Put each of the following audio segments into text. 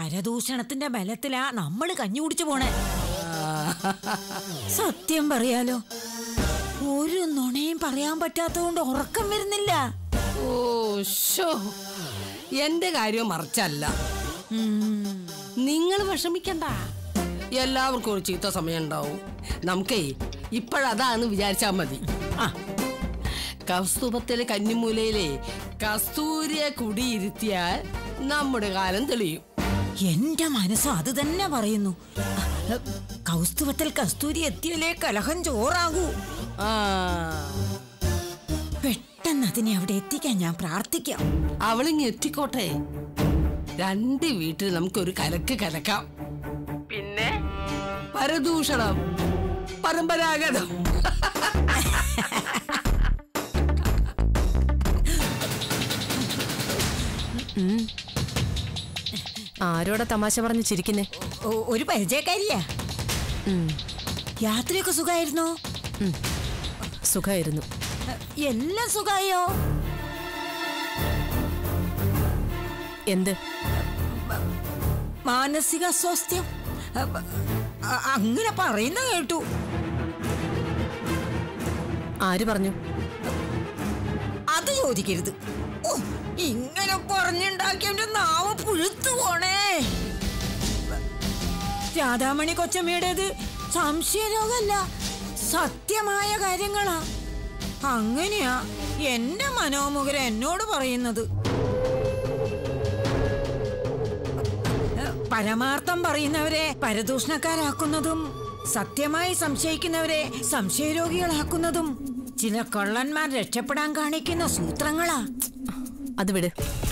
പരദൂഷണത്തിന്റെ ബലത്തിലാ നമ്മൾ കഞ്ഞി കുടിച്ചു പോണേ സത്യം പറയാലോ ഒരു നുണയും പറയാൻ പറ്റാത്തതുകൊണ്ട് ഉറക്കം വരുന്നില്ല ഓ ഷോ എന്റെ കാര്യം മറിച്ചല്ല നിങ്ങൾ വിഷമിക്കണ്ട എല്ലാവർക്കും ഒരു ചീത്ത സമയം ഉണ്ടാവും നമുക്കേ ഇപ്പോഴതാന്ന് വിചാരിച്ചാ മതി ആ കസ്തൂപത്തിലെ കന്നിമൂലയിലെ കസ്തൂരിയെ കുടിയിരുത്തിയാൽ നമ്മുടെ കാലം തെളിയും എന്റെ മനസ്സ് അത് തന്നെ പറയുന്നു കൗസ്തുവത്തിൽ കസ്തൂരി എത്തിയാലേ കലഹം ചോറാകൂ ആ പെട്ടെന്ന് അതിനെ അവിടെ എത്തിക്കാൻ ഞാൻ പ്രാർത്ഥിക്കാം അവളിങ്ങ് എത്തിക്കോട്ടെ രണ്ട് വീട്ടിൽ നമുക്കൊരു കലക്ക് കലക്കാം പിന്നെ പരദൂഷണം പരമ്പരാഗതം ആരോടെ തമാശ പറഞ്ഞ് ചിരിക്കുന്നേ ഒ- ഒരു പരിചയക്കാരിയാ ഉം, യാത്രയൊക്കെ സുഖമായിരുന്നോ ഉം. സുഖായിരുന്നു എല്ലാം സുഖായോ എന്ത് മാനസിക അസ്വാസ്ഥ്യം അ- അ- അങ്ങനെ പറയുന്ന കേട്ടു ആര് പറഞ്ഞു അത് ചോദിക്കരുത് ഓ, ഇങ്ങനെ പറഞ്ഞുണ്ടാക്കിയവന്റെ നാവ് പുഴുത്തു പോണേ രാധാമണി കൊച്ചമ്മയുടേത് സംശയരോഗമല്ല സത്യമായ കാര്യങ്ങളാ അങ്ങനെയാ എന്റെ മനോമുഖര എന്നോട് പറയുന്നത് പരമാർത്ഥം പറയുന്നവരെ പരദൂഷണക്കാരാക്കുന്നതും സത്യമായി സംശയിക്കുന്നവരെ സംശയരോഗികളാക്കുന്നതും ചില കള്ളന്മാർ രക്ഷപ്പെടാൻ കാണിക്കുന്ന സൂത്രങ്ങളാ അത് വിട്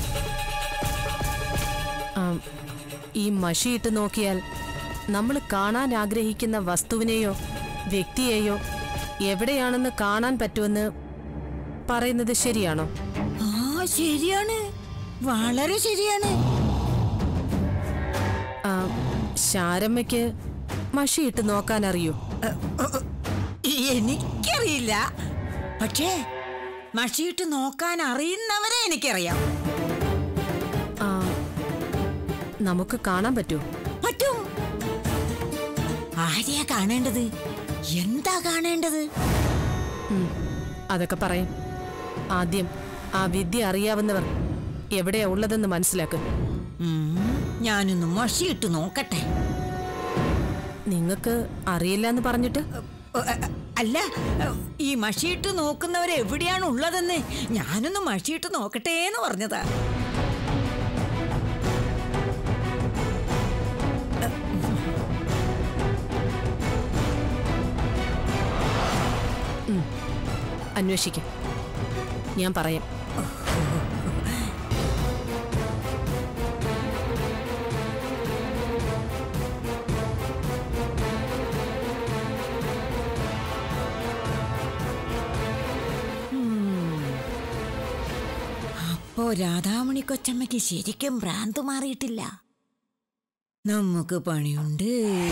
ആ, ഈ മഷിയിട്ട് നോക്കിയാൽ നമ്മൾ കാണാൻ ആഗ്രഹിക്കുന്ന വസ്തുവിനെയോ വ്യക്തിയെയോ എവിടെയാണെന്ന് കാണാൻ പറ്റുമെന്ന് പറയുന്നത് ശരിയാണോ ആ ശരിയാണ് വളരെ ശരിയാണ് ആ, ശാരമ്മയ്ക്ക് മഷിയിട്ട് നോക്കാൻ അറിയൂ അ, അ, അ, എനിക്കറിയില്ല പക്ഷേ മഷിയിട്ട് നോക്കാൻ അറിയുന്നവരെ എനിക്കറിയാം ആ, നമുക്ക് കാണാൻ പറ്റുമോ പറ്റും ആരെയാ കാണേണ്ടത് എന്താ കാണേണ്ടത് ഉം, അതൊക്കെ പറയാം ആദ്യം ആ വിദ്യ അറിയാവുന്നവർ എവിടെയാ ഉള്ളതെന്ന് മനസ്സിലാക്ക് ഉം, ഞാനൊന്ന് മഷിയിട്ട് നോക്കട്ടെ നിങ്ങൾക്ക് അറിയില്ല എന്ന് പറഞ്ഞിട്ട് അ, അ, അല്ല അ, ഈ മഷിയിട്ട് നോക്കുന്നവർ എവിടെയാണ് ഉള്ളതെന്ന് ഞാനൊന്ന് മഷിയിട്ട് നോക്കട്ടെ എന്ന് പറഞ്ഞതാ അന്വേഷിക്കാം ഞാൻ പറയാം അപ്പോ രാധാമണി കൊച്ചമ്മയ്ക്ക് ശരിക്കും ഭ്രാന്ത് മാറിയിട്ടില്ല നമുക്ക് പണിയുണ്ട്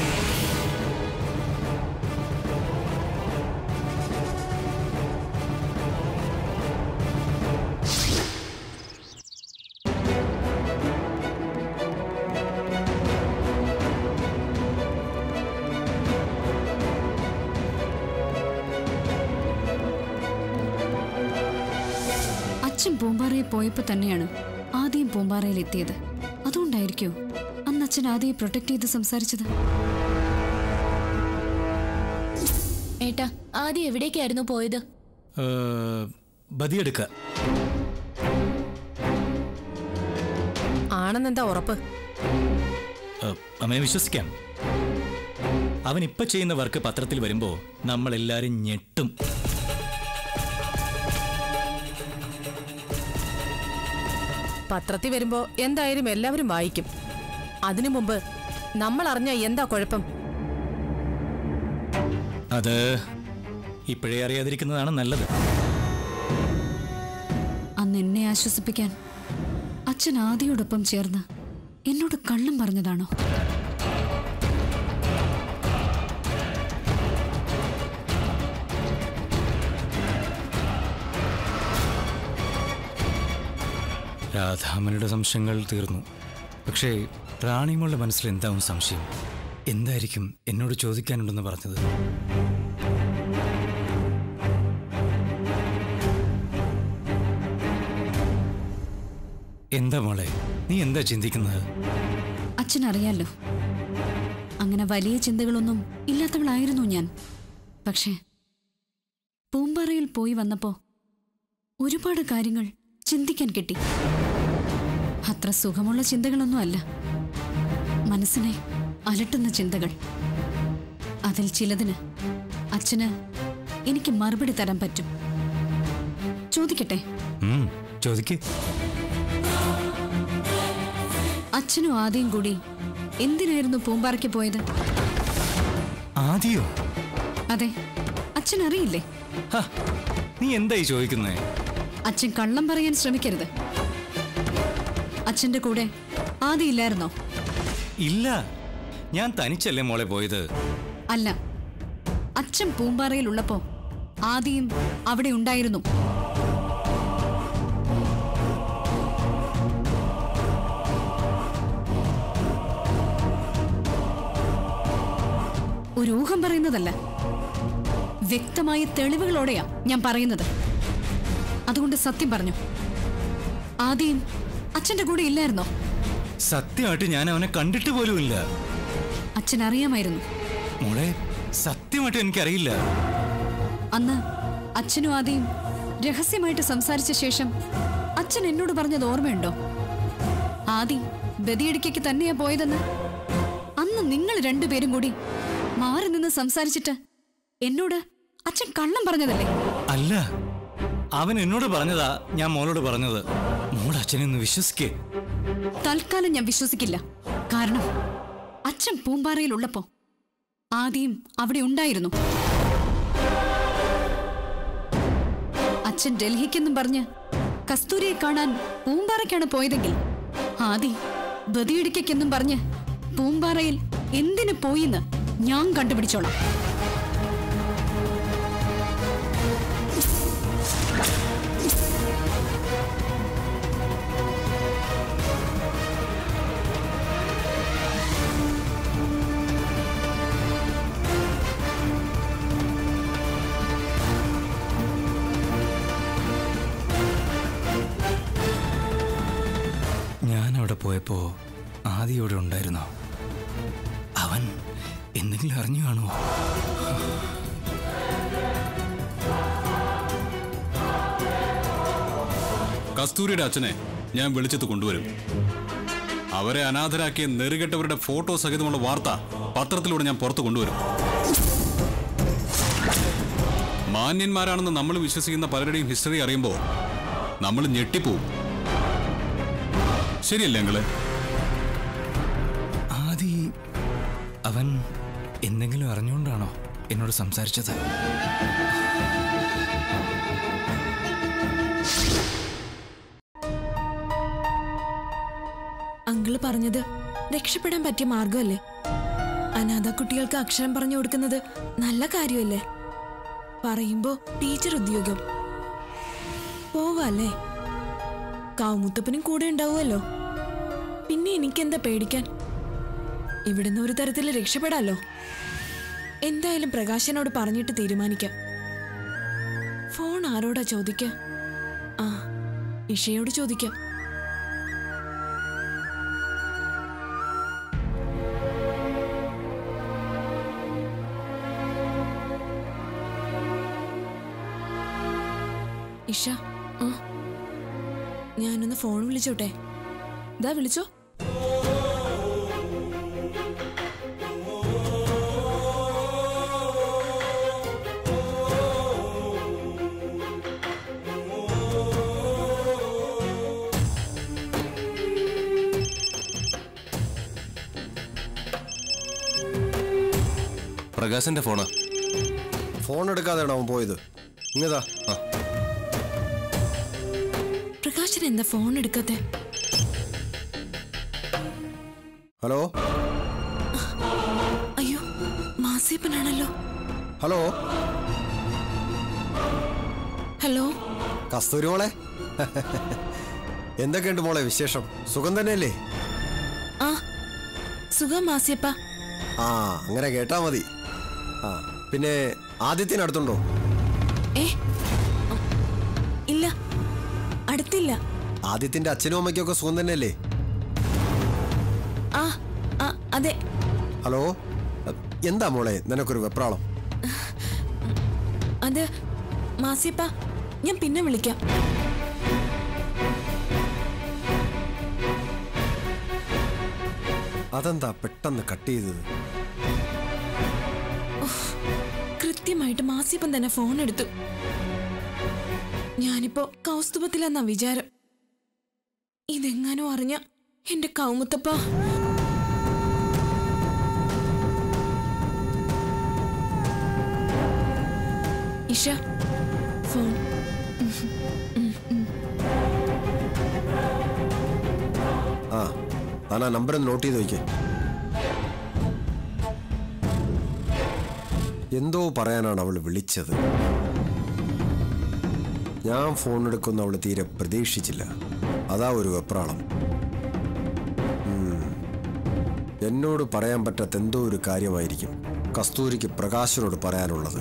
അച്ഛൻ പൂമ്പാറയിൽ പോയപ്പോ തന്നെയാണ് ആദ്യം പൂമ്പാറയിൽ എത്തിയത് അതുകൊണ്ടായിരിക്കോ അന്ന് അച്ഛൻ ആദ്യം പ്രൊട്ടക്ട് ചെയ്ത് സംസാരിച്ചത് ഏട്ടാ ആദ്യം എവിടേക്കായിരുന്നു പോയത് ബദിയെടുക്ക ആണെന്നെന്താ ഉറപ്പ് അമ്മയെ വിശ്വസിക്കാം അവൻ ഇപ്പൊ ചെയ്യുന്ന വർക്ക് പത്രത്തിൽ വരുമ്പോ നമ്മൾ എല്ലാരും ഞെട്ടും പത്രത്തിൽ വരുമ്പോ എന്തായാലും എല്ലാവരും വായിക്കും അതിനു മുമ്പ് നമ്മൾ അറിഞ്ഞ എന്താ കുഴപ്പം അത് ഇപ്പോഴേ അറിയാതിരിക്കുന്നതാണ് നല്ലത് അന്ന് എന്നെ ആശ്വസിപ്പിക്കാൻ അച്ഛൻ ആദിയോടൊപ്പം ചേർന്ന് എന്നോട് കള്ളം പറഞ്ഞതാണോ രാധാമനുടെ സംശയങ്ങൾ തീർന്നു പക്ഷേ റാണിമോളുടെ മനസ്സിൽ എന്താവും സംശയം എന്തായിരിക്കും എന്നോട് ചോദിക്കാനുണ്ടെന്ന് പറഞ്ഞത് എന്താ മോളെ നീ എന്താ ചിന്തിക്കുന്നത് അച്ഛൻ അറിയാലോ അങ്ങനെ വലിയ ചിന്തകളൊന്നും ഇല്ലാത്തവളായിരുന്നു ഞാൻ പക്ഷേ പൂമ്പാറയിൽ പോയി വന്നപ്പോ ഒരുപാട് കാര്യങ്ങൾ ചിന്തിക്കാൻ കിട്ടി അത്ര സുഖമുള്ള ചിന്തകളൊന്നും അല്ല മനസ്സിനെ അലട്ടുന്ന ചിന്തകൾ അതിൽ ചിലതിന് അച്ഛന് എനിക്ക് മറുപടി തരാൻ പറ്റും ചോദിക്കട്ടെ ഉം, ചോദിക്ക് അച്ഛനും ആദ്യം കൂടി എന്തിനായിരുന്നു പൂമ്പാറയ്ക്ക് പോയത് ആദിയോ അതെ അച്ഛൻ അറിയില്ലേ ഹ, നീ എന്തായി ചോദിക്കുന്നേ അച്ഛൻ കള്ളം പറയാൻ ശ്രമിക്കരുത് അച്ഛന്റെ കൂടെ ആദ്യം ഇല്ലായിരുന്നോ ഇല്ല ഞാൻ തനിച്ചല്ലേ മോളെ പോയത് അല്ല അച്ഛൻ പൂമ്പാറയിലുള്ളപ്പോ ആദ്യം അവിടെ ഉണ്ടായിരുന്നു ഒരു ഊഹം പറയുന്നതല്ല വ്യക്തമായ തെളിവുകളോടെയാ ഞാൻ പറയുന്നത് അതുകൊണ്ട് സത്യം പറഞ്ഞു ആദ്യം അച്ഛന്റെ കൂടെ ഇല്ലായിരുന്നോ സത്യമായിട്ട് ഞാൻ അവനെ കണ്ടിട്ട് പോലും ഇല്ല അച്ഛൻ അറിയാമായിരുന്നു മോളെ സത്യമായിട്ട് എനിക്കറിയില്ല അന്ന് അച്ഛനും ആദ്യം രഹസ്യമായിട്ട് സംസാരിച്ച ശേഷം അച്ഛൻ എന്നോട് പറഞ്ഞത് ഓർമ്മയുണ്ടോ ആദി ബദിയടിക്കയ്ക്ക് തന്നെയാ പോയതെന്ന് അന്ന് നിങ്ങൾ രണ്ടുപേരും കൂടി മാറി നിന്ന് സംസാരിച്ചിട്ട് എന്നോട് അച്ഛൻ കള്ളം പറഞ്ഞതല്ലേ അല്ല അവൻ എന്നോട് പറഞ്ഞതാ ഞാൻ മോളോട് പറഞ്ഞത് മോൾ അച്ഛനെ ഒന്ന് വിശ്വസിക്കേ തൽക്കാലം ഞാൻ വിശ്വസിക്കില്ല കാരണം അച്ഛൻ പൂമ്പാറയിലുള്ളപ്പോ ആദ്യം അവിടെ ഉണ്ടായിരുന്നു അച്ഛൻ ഡൽഹിക്കെന്നും പറഞ്ഞ് കസ്തൂരിയെ കാണാൻ പൂമ്പാറയ്ക്കാണ് പോയതെങ്കിൽ ആദി ബദിയിടിക്കെന്നും പറഞ്ഞ് പൂമ്പാറയിൽ എന്തിനു പോയിന്ന് ഞാൻ കണ്ടുപിടിച്ചോളാം ഞാൻ അവിടെ പോയപ്പോ ആദിയോടെ ഉണ്ടായിരുന്നോ അവൻ എന്തെങ്കിലും അറിഞ്ഞു കാണുമോ കസ്തൂരിയുടെ അച്ഛനെ ഞാൻ വെളിച്ചത്ത് കൊണ്ടുവരും അവരെ അനാഥരാക്കിയ നെറുകെട്ടവരുടെ ഫോട്ടോ സഹിതമുള്ള വാർത്ത പത്രത്തിലൂടെ ഞാൻ പുറത്തു കൊണ്ടുവരും മാന്യന്മാരാണെന്ന് നമ്മൾ വിശ്വസിക്കുന്ന പലരുടെയും ഹിസ്റ്ററി അറിയുമ്പോൾ നമ്മൾ ഞെട്ടിപ്പോവും ശരിയല്ലേ ഞങ്ങള് ആദി അവൻ എന്തെങ്കിലും അറിഞ്ഞുകൊണ്ടാണോ എന്നോട് സംസാരിച്ചത് അങ്കിള് പറഞ്ഞത് രക്ഷപ്പെടാൻ പറ്റിയ മാർഗമല്ലേ അനാഥ കുട്ടികൾക്ക് അക്ഷരം പറഞ്ഞു കൊടുക്കുന്നത് നല്ല കാര്യമല്ലേ പറയുമ്പോ ടീച്ചർ ഉദ്യോഗം പോവാല്ലേ കാവുമുത്തപ്പനും കൂടെ ഉണ്ടാവുമല്ലോ പിന്നെ എനിക്കെന്താ പേടിക്കാൻ ഇവിടുന്ന് ഒരു തരത്തിൽ രക്ഷപ്പെടാലോ എന്തായാലും പ്രകാശനോട് പറഞ്ഞിട്ട് തീരുമാനിക്കാം ഫോൺ ആരോടാ ചോദിക്ക ആ ഇഷയോട് ചോദിക്കാം ഇഷ ആ ഞാനൊന്ന് ഫോൺ വിളിച്ചോട്ടെ ഇതാ വിളിച്ചോ പ്രകാശന്റെ ഫോണാ ഫോൺ എടുക്കാതെയാണോ അവൻ പോയത് ഇങ്ങതാ ആ പ്രകാശൻ എന്താ ഫോൺ എടുക്കാത്തെ ഹലോ അയ്യോ മാസിയപ്പനാണല്ലോ ഹലോ ഹലോ കസ്തൂരി മോളെ എന്തൊക്കെയുണ്ട് മോളെ വിശേഷം സുഖം തന്നെയല്ലേ ആ സുഖം മാസിയപ്പ ആ അങ്ങനെ കേട്ടാ മതി ആ പിന്നെ ആദിത്യനടുത്തുണ്ടോ ഏ ഉം, ഇല്ല അടുത്തില്ല ആദിത്യന്റെ അച്ഛനും അമ്മയ്ക്കൊക്കെ സുഖം തന്നെയല്ലേ ആ ആ അതെ ഹലോ എന്താ മോളെ നിനക്കൊരു വെപ്രാളം അത് മാസിയപ്പ ഞാൻ പിന്നെ വിളിക്കാം അതെന്താ പെട്ടെന്ന് കട്ട് ചെയ്തത് കൃത്യമായിട്ട് മാസിയപ്പൻ തന്നെ ഫോൺ എടുത്തു ഞാനിപ്പോ കൗസ്തുഭത്തിലെന്നാ വിചാരം ഇതെങ്ങാനോ അറിഞ്ഞ എന്റെ കൗമുത്തപ്പ ഇഷ ഫോൺ ആ താൻ ആ നമ്പർ ഒന്ന് നോട്ട് ചെയ്ത് വയ്ക്കേ എന്തോ പറയാനാണ് അവൾ വിളിച്ചത് ഞാൻ ഫോൺ എടുക്കുന്ന അവൾ തീരെ പ്രതീക്ഷിച്ചില്ല അതാ ഒരു വെപ്രാളം ഉം. എന്നോട് പറയാൻ പറ്റാത്ത എന്തോ ഒരു കാര്യമായിരിക്കും കസ്തൂരിക്ക് പ്രകാശനോട് പറയാനുള്ളത്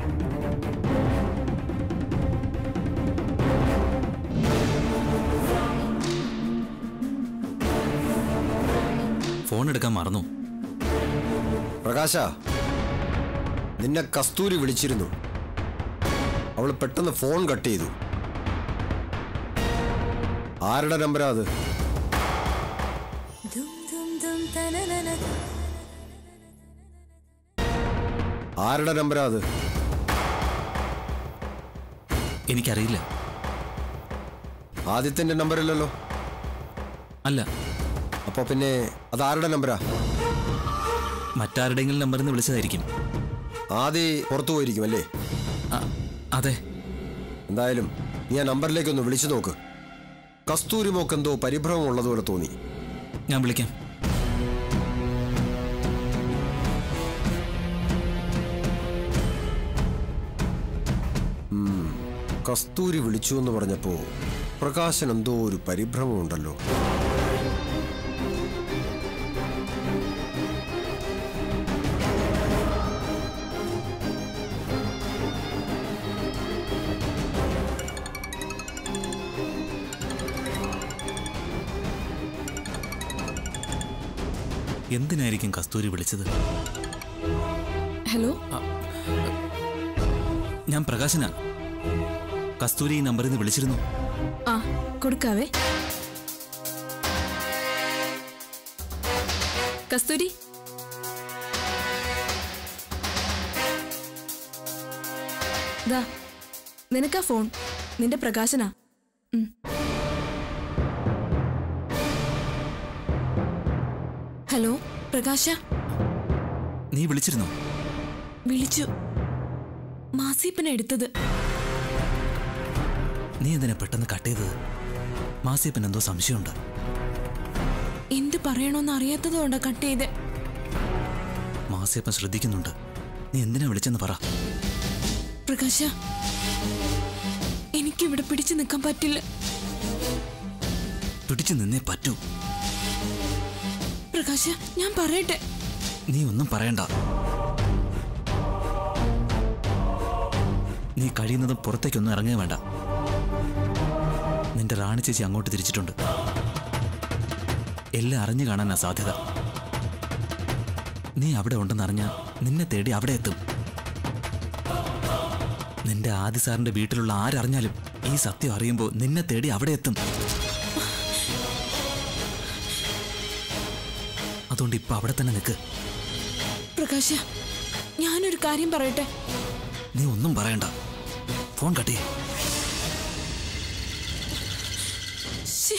ഫോൺ എടുക്കാൻ മറന്നു പ്രകാശ നിന്നെ കസ്തൂരി വിളിച്ചിരുന്നു അവൾ പെട്ടെന്ന് ഫോൺ കട്ട് ചെയ്തു ആരുടെ നമ്പരാ അത് ആരുടെ നമ്പരാ അത് എനിക്കറിയില്ല ആദിത്യന്റെ നമ്പറില്ലല്ലോ അല്ല അപ്പൊ പിന്നെ അത് ആരുടെ നമ്പരാ മറ്റാരുടെയെങ്കിലും നമ്പറിൽ നിന്ന് വിളിച്ചതായിരിക്കും ആദി പുറത്തു പോയിരിക്കും അല്ലേ ആ, അതെ എന്തായാലും നീ ആ നമ്പറിലേക്ക് ഒന്ന് വിളിച്ചു നോക്ക് കസ്തൂരി മോക്ക് എന്തോ പരിഭ്രമം ഉള്ളതുപോലെ തോന്നി ഞാൻ വിളിക്കാം കസ്തൂരി വിളിച്ചു എന്ന് പറഞ്ഞപ്പോ പ്രകാശൻ എന്തോ ഒരു പരിഭ്രമം ഉണ്ടല്ലോ എന്തിനായിരിക്കും കസ്തൂരി വിളിച്ചത് ഹലോ ഞാൻ പ്രകാശന കസ്തൂരി ഈ നമ്പറിൽ നിന്ന് വിളിച്ചിരുന്നു ആ കൊടുക്കാവേ കസ്തൂരി ദാ നിനക്കാ ഫോൺ നിന്റെ പ്രകാശനാ ഉം. ഹലോ പ്രകാശ നീ വിളിച്ചിരുന്നോ വിളിച്ചു മാസീപ്പന എടുത്തത് നീ എന്തിനാ പെട്ടെന്ന് കട്ട് ചെയ്തത് മാസിയപ്പൻ എന്തോ സംശയമുണ്ട് എന്ത് പറയണോന്ന് അറിയാത്തതുകൊണ്ടാ കട്ട് ചെയ്ത് മാസിയപ്പൻ ശ്രദ്ധിക്കുന്നുണ്ട് നീ എന്തിനാ വിളിച്ചെന്ന് പറ പ്രകാശ എനിക്കിവിടെ പിടിച്ചു നിൽക്കാൻ പറ്റില്ല പിടിച്ചു നിന്നേ പറ്റൂ പ്രകാശ ഞാൻ പറയട്ടെ നീ ഒന്നും പറയണ്ട നീ കഴിയുന്നതും പുറത്തേക്കൊന്നും ഇറങ്ങുക വേണ്ട നിന്റെ റാണി ചേച്ചി അങ്ങോട്ട് തിരിച്ചിട്ടുണ്ട് എല്ലാം അറിഞ്ഞു കാണാനാ സാധ്യത നീ അവിടെ ഉണ്ടെന്ന് അറിഞ്ഞാ നിന്നെ തേടി അവിടെ എത്തും നിന്റെ ആദി സാറിന്റെ വീട്ടിലുള്ള ആരറിഞ്ഞാലും ഈ സത്യം അറിയുമ്പോൾ നിന്നെ തേടി അവിടെ എത്തും അതുകൊണ്ട് ഇപ്പൊ അവിടെ തന്നെ നിൽക്ക് പ്രകാശ ഞാനൊരു കാര്യം പറയട്ടെ നീ ഒന്നും പറയണ്ട ഫോൺ കട്ടി ശ്ശേ.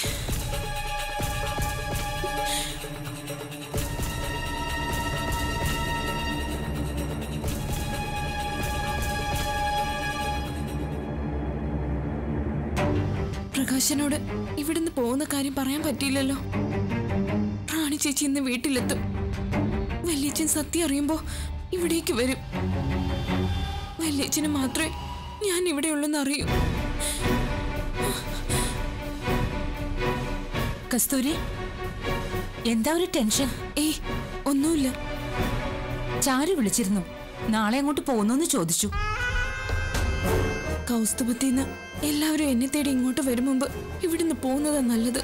പ്രകാശനോട് ഇവിടുന്ന് പോകുന്ന കാര്യം പറയാൻ പറ്റിയില്ലല്ലോ റാണി ചേച്ചി ഇന്ന് വീട്ടിലെത്തും വല്യച്ഛൻ സത്യം അറിയുമ്പോ ഇവിടേക്ക് വരും വല്യച്ഛന് മാത്രമേ ഞാൻ ഇവിടെ ഉള്ളെന്ന് അറിയൂ കസ്തൂരി എന്താ ഒരു ടെൻഷൻ ഏയ് ഒന്നുമില്ല ചാരു വിളിച്ചിരുന്നു നാളെ അങ്ങോട്ട് പോകുന്നു ചോദിച്ചു കൗസ്തുഭത്തിന്ന് എല്ലാവരും എന്നെ തേടി ഇങ്ങോട്ട് വരും മുമ്പ് ഇവിടുന്ന് പോകുന്നതാ നല്ലത്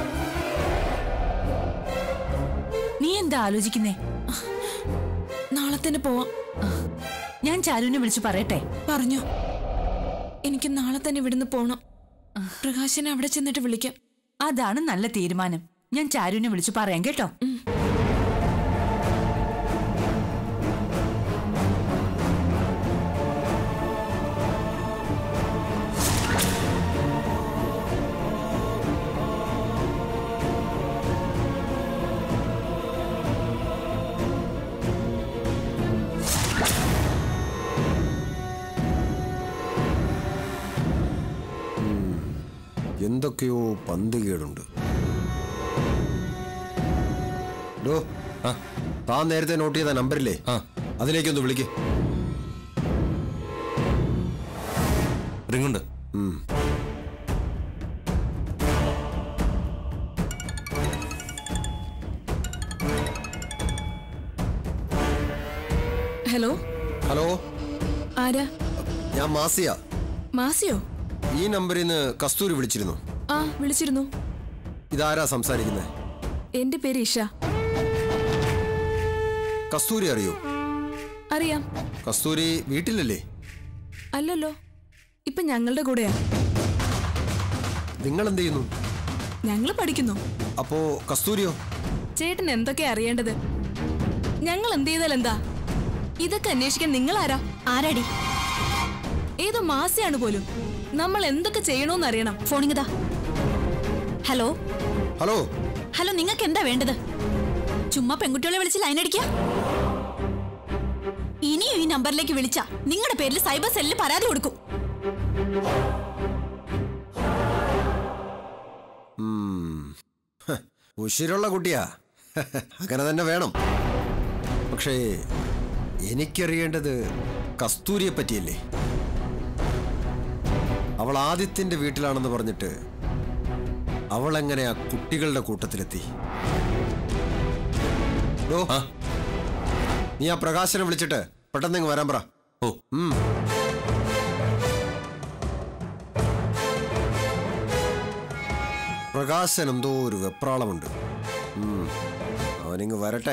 നീ എന്താ ആലോചിക്കുന്നേ നാളെ തന്നെ പോവാം ഞാൻ ചാരുവിനെ വിളിച്ചു പറയട്ടെ പറഞ്ഞോ എനിക്ക് നാളെ തന്നെ ഇവിടുന്ന് പോണം പ്രകാശനെ അവിടെ ചെന്നിട്ട് വിളിക്കാം അതാണ് നല്ല തീരുമാനം ഞാൻ ചാരുവിനെ വിളിച്ചു പറയാം കേട്ടോ എന്തൊക്കെയോ പന്തികേടുണ്ട് ഡോ ആ താൻ നേരത്തെ നോട്ട് ചെയ്ത നമ്പറില്ലേ ആ അതിലേക്കൊന്ന് വിളിക്ക് റിങ്ങുണ്ട് ഹലോ ഹലോ ആരാ ഞാൻ മാസിയ മാസിയോ ഈ നമ്പറിൽ നിന്ന് കസ്തൂരി വിളിച്ചിരുന്നു ആ വിളിച്ചിരുന്നു ഇതാരാ സംസാരിക്കുന്നത് എന്റെ പേര് ഇഷ കസ്തൂരി അറിയോ അറിയാം കസ്തൂരി വീട്ടിലല്ലേ അല്ലല്ലോ ഇപ്പൊ ഞങ്ങളുടെ കൂടെയാ നിങ്ങൾ എന്ത് ചെയ്യുന്നു ഞങ്ങൾ പഠിക്കുന്നു അപ്പോ കസ്തൂരിയോ ചേട്ടൻ എന്തൊക്കെയാ അറിയേണ്ടത് ഞങ്ങൾ എന്ത് ചെയ്താൽ എന്താ ഇതൊക്കെ അന്വേഷിക്കാൻ നിങ്ങൾ ആരാ ആരാടി ഏതോ മാസിയാണ് പോലും നമ്മൾ എന്തൊക്കെ ചെയ്യണോന്ന് അറിയണം ഫോണിങ്ങതാ ഹലോ ഹലോ ഹലോ നിങ്ങൾക്ക് എന്താ വേണ്ടത് ചുമ്മാ പെൺകുട്ടികളെ വിളിച്ച് ലൈൻ അടിക്കുക ഇനിയും ഈ നമ്പറിലേക്ക് വിളിച്ച നിങ്ങളുടെ പേരിൽ സൈബർ സെല്ലിൽ പരാതി കൊടുക്കും ഉം. ഹ, ഉശിരുള്ള കുട്ടിയാ അങ്ങനെ തന്നെ വേണം പക്ഷേ എനിക്കറിയേണ്ടത് കസ്തൂരിയെ പറ്റിയല്ലേ അവൾ ആദിത്യന്റെ വീട്ടിലാണെന്ന് പറഞ്ഞിട്ട് അവൾ എങ്ങനെ ആ കുട്ടികളുടെ കൂട്ടത്തിലെത്തി ഡോ, നീ ആ പ്രകാശനെ വിളിച്ചിട്ട് പെട്ടെന്ന് ഇങ്ങ് വരാൻ പറ ഓ ഉം. പ്രകാശൻ എന്തോ ഒരു വെപ്രാളമുണ്ട് ഉം. അവനിങ്ങ് വരട്ടെ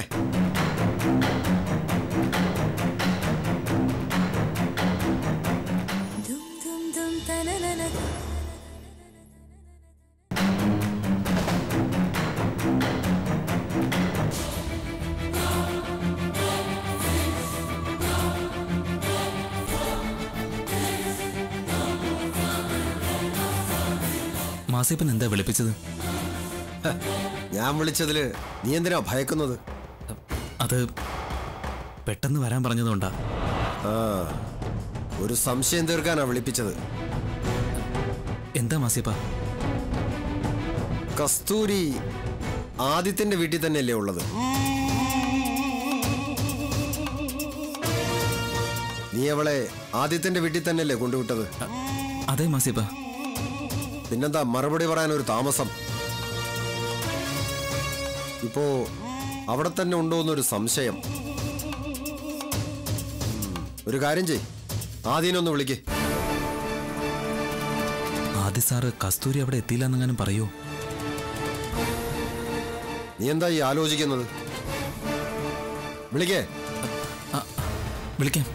മാസിപ്പൻ എന്താ വിളിപ്പിച്ചത് ഹ, ഞാൻ വിളിച്ചതില് നീ എന്തിനാ ഭയക്കുന്നത് അത് പെട്ടെന്ന് വരാൻ പറഞ്ഞതുകൊണ്ടാ ആ ഒരു സംശയം തീർക്കാനാ വിളിപ്പിച്ചത് എന്താ മാസിയപ്പ കസ്തൂരി ആദിത്യന്റെ വീട്ടിൽ തന്നെയല്ലേ ഉള്ളത് നീ അവളെ ആദിത്യന്റെ വീട്ടിൽ തന്നെയല്ലേ കൊണ്ടുവിട്ടത് അതെ മാസിയപ്പ പിന്നെന്താ മറുപടി പറയാൻ ഒരു താമസം ഇപ്പോ അവിടെ തന്നെ ഉണ്ടോ എന്നൊരു സംശയം ഉം, ഒരു കാര്യം ചെയ് ആദ്യനൊന്ന് വിളിക്ക് ആദ്യ സാറ് കസ്തൂരി അവിടെ എത്തിയില്ല എന്നെങ്ങാനും പറയൂ നീ എന്താ ഈ ആലോചിക്കുന്നത് വിളിക്കേ വിളിക്കാം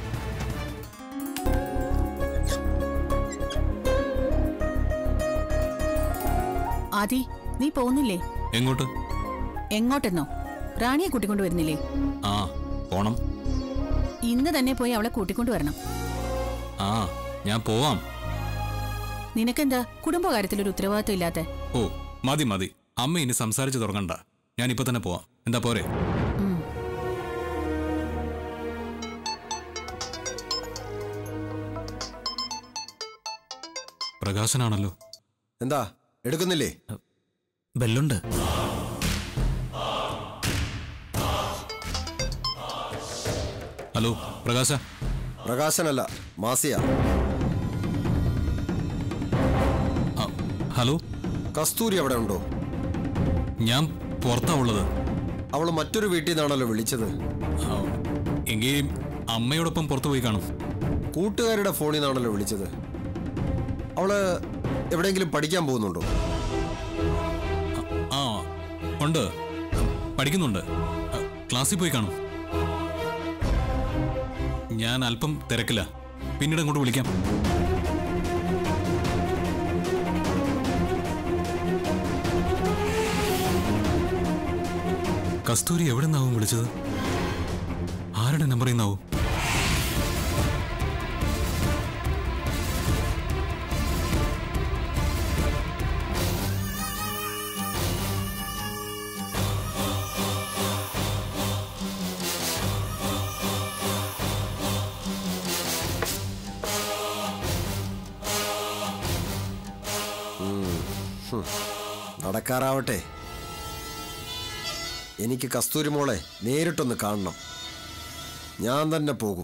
ആദി നീ പോകുന്നില്ലേ എങ്ങോട്ട് എങ്ങോട്ടെന്നോ റാണിയെ കൂട്ടിക്കൊണ്ട് വരുന്നില്ലേ ആ പോണം ഇന്ന് തന്നെ പോയി അവളെ കൂട്ടിക്കൊണ്ട് വരണം ആ ഞാൻ പോവാം നിനക്കെന്താ കുടുംബകാര്യത്തിൽ ഒരു ഉത്തരവാദിത്വം ഇല്ലാത്ത ഓ മതി മതി അമ്മ ഇനി സംസാരിച്ചു തുടങ്ങണ്ട ഞാൻ ഇപ്പൊ തന്നെ പോവാം എന്താ പോരെ പ്രകാശനാണല്ലോ എന്താ എടുക്കുന്നില്ലേ ബെല്ലുണ്ട് ഹലോ പ്രകാശ പ്രകാശനല്ല മാസിയ ഹലോ കസ്തൂരി അവിടെ ഉണ്ടോ ഞാൻ പുറത്താ ഉള്ളത് അവള് മറ്റൊരു വീട്ടിൽ നിന്നാണല്ലോ വിളിച്ചത് ആ, എങ്കിൽ അമ്മയോടൊപ്പം പുറത്തു പോയി കാണും കൂട്ടുകാരുടെ ഫോണിൽ നിന്നാണല്ലോ വിളിച്ചത് അവള് എവിടെയെങ്കിലും പഠിക്കാൻ പോകുന്നുണ്ടോ ആ ഉണ്ട് പഠിക്കുന്നുണ്ട് ആ, ക്ലാസ്സിൽ പോയി കാണും ഞാൻ അല്പം തിരക്കില്ല പിന്നീട് അങ്ങോട്ട് വിളിക്കാം കസ്തൂരി എവിടെ നിന്നാവും വിളിച്ചത് ആരുടെ നമ്പറിൽ നിന്നാവും ഹും, നടക്കാറാവട്ടെ എനിക്ക് കസ്തൂരി മോളെ നേരിട്ടൊന്ന് കാണണം ഞാൻ തന്നെ പോകും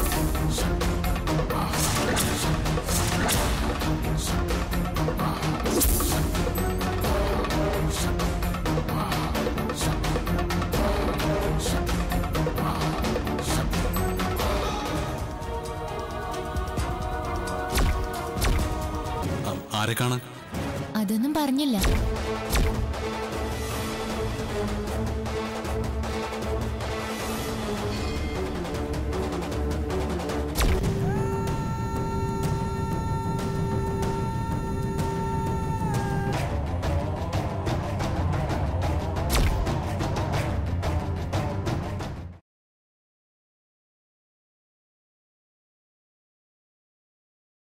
ആ, ആരെ കാണാൻ അതൊന്നും പറഞ്ഞില്ല